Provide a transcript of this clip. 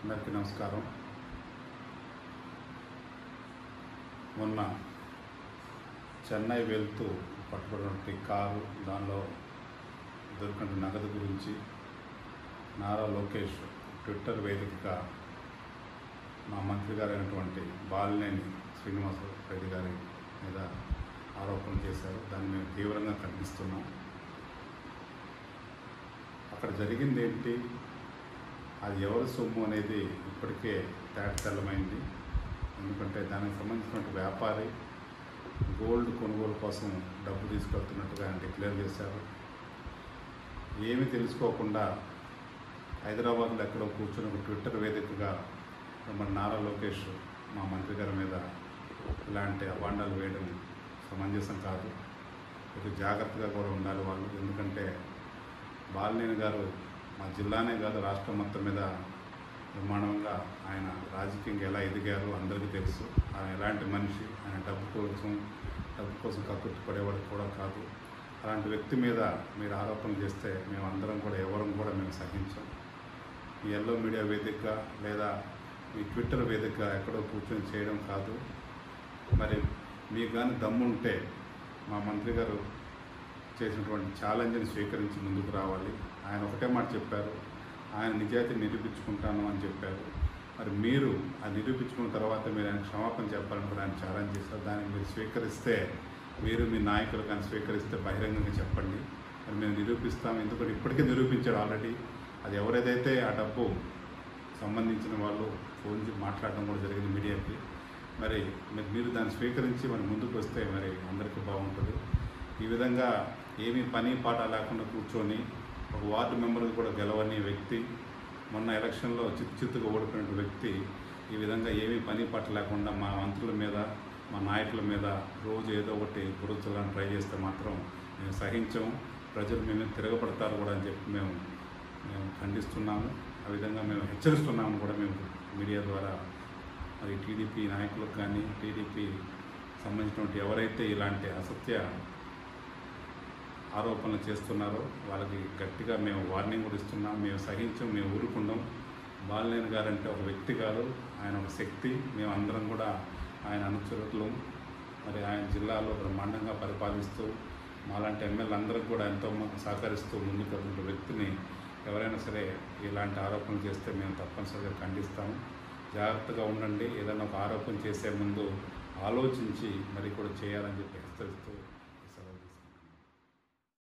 అందరికీ నమస్కారం మొన్న చెన్నై వెళ్తూ పట్టుబడినటువంటి కారు దానిలో దొరికిన నగదు గురించి నారా లోకేష్ ట్విట్టర్ వేదికగా మా మంత్రి గారైనటువంటి బాలినేని శ్రీనివాస రెడ్డి గారి మీద ఆరోపణలు చేశారు దాన్ని మేము తీవ్రంగా ఖండిస్తున్నాం అక్కడ జరిగింది ఏంటి అది ఎవరి సొమ్ము అనేది ఇప్పటికే తేటతెల్లమైంది ఎందుకంటే దానికి సంబంధించినటువంటి వ్యాపారి గోల్డ్ కొనుగోలు కోసం డబ్బు తీసుకెళ్తున్నట్టుగా ఆయన డిక్లేర్ చేశారు ఏమీ తెలుసుకోకుండా హైదరాబాద్లో ఎక్కడో కూర్చుని ఒక ట్విట్టర్ వేదికగా మన నారా లోకేష్ మా మంత్రి గారి మీద ఇలాంటి అబాండాలు వేయడం సమంజసం కాదు కొంచెం జాగ్రత్తగా కూడా ఉండాలి వాళ్ళు ఎందుకంటే బాలినేని గారు మా జిల్లానే కాదు రాష్ట్రం మొత్తం మీద బ్రహ్మాండంగా ఆయన రాజకీయంగా ఎలా ఎదిగారో అందరికీ తెలుసు ఆయన ఎలాంటి మనిషి ఆయన డబ్బు కోసం డబ్బు కోసం కక్కుర్తి పడేవాడు కూడా కాదు అలాంటి వ్యక్తి మీద మీరు ఆరోపణలు చేస్తే మేము అందరం కూడా ఎవరం కూడా మేము సహించాం ఈ ఎల్లో మీడియా వేదికగా లేదా ఈ ట్విట్టర్ వేదికగా ఎక్కడో కూర్చొని చేయడం కాదు మరి మీకు కానీ దమ్ముంటే మా మంత్రి గారు చేసినటువంటి ఛాలెంజ్ని స్వీకరించి ముందుకు రావాలి ఆయన ఒకటే మాట చెప్పారు ఆయన నిజాయితీ నిరూపించుకుంటాను అని చెప్పారు మరి మీరు ఆ నిరూపించుకున్న తర్వాత మీరు ఆయన క్షమాపణ చెప్పాలని కూడా ఆయన ఛాలెంజ్ చేశారు దాన్ని మీరు స్వీకరిస్తే మీరు మీ నాయకులు కానీ స్వీకరిస్తే బహిరంగంగా చెప్పండి మరి మేము నిరూపిస్తాం ఎందుకంటే ఇప్పటికే నిరూపించారు ఆల్రెడీ అది ఎవరైతే ఆ డబ్బు సంబంధించిన వాళ్ళు ఫోన్ చేసి మాట్లాడడం కూడా జరిగింది మీడియాకి మరి మరి మీరు దాన్ని స్వీకరించి మరి ముందుకు వస్తే మరి అందరికీ బాగుంటుంది ఈ విధంగా ఏమీ పని పాట లేకుండా కూర్చొని ఒక వార్డు మెంబర్ని కూడా గెలవని వ్యక్తి మొన్న ఎలక్షన్లో చిత్తు చిత్తుగా ఓడిపోయిన వ్యక్తి ఈ విధంగా ఏమీ పని పాట లేకుండా మా మంత్రుల మీద మా నాయకుల మీద రోజు ఏదో ఒకటి పురుచులను ట్రై చేస్తే మాత్రం మేము సహించము ప్రజలు మేము తిరగబడతారు కూడా అని చెప్పి మేము మేము ఖండిస్తున్నాము ఆ విధంగా మేము హెచ్చరిస్తున్నాము కూడా మేము మీడియా ద్వారా మరి టీడీపీ నాయకులకు కానీ టీడీపీ సంబంధించినటువంటి ఎవరైతే ఇలాంటి అసత్య ఆరోపణలు చేస్తున్నారో వాళ్ళకి గట్టిగా మేము వార్నింగ్ కూడా ఇస్తున్నాం మేము సహించం మేము ఊరుకుందాం బాలినేని గారు అంటే ఒక వ్యక్తి కాదు ఆయన ఒక శక్తి మేము అందరం కూడా ఆయన అనుచరులు మరి ఆయన జిల్లాలో బ్రహ్మాండంగా పరిపాలిస్తూ మాలాంటి ఎమ్మెల్యే అందరికి కూడా ఎంతో సహకరిస్తూ ముందుకు వెళ్తున్న వ్యక్తిని ఎవరైనా సరే ఇలాంటి ఆరోపణలు చేస్తే మేము తప్పనిసరిగా ఖండిస్తాము జాగ్రత్తగా ఉండండి ఏదైనా ఒక ఆరోపణ చేసే ముందు ఆలోచించి మరి కూడా చేయాలని చెప్పి హెచ్చరిస్తూ సెలవు తీసుకుంటాను.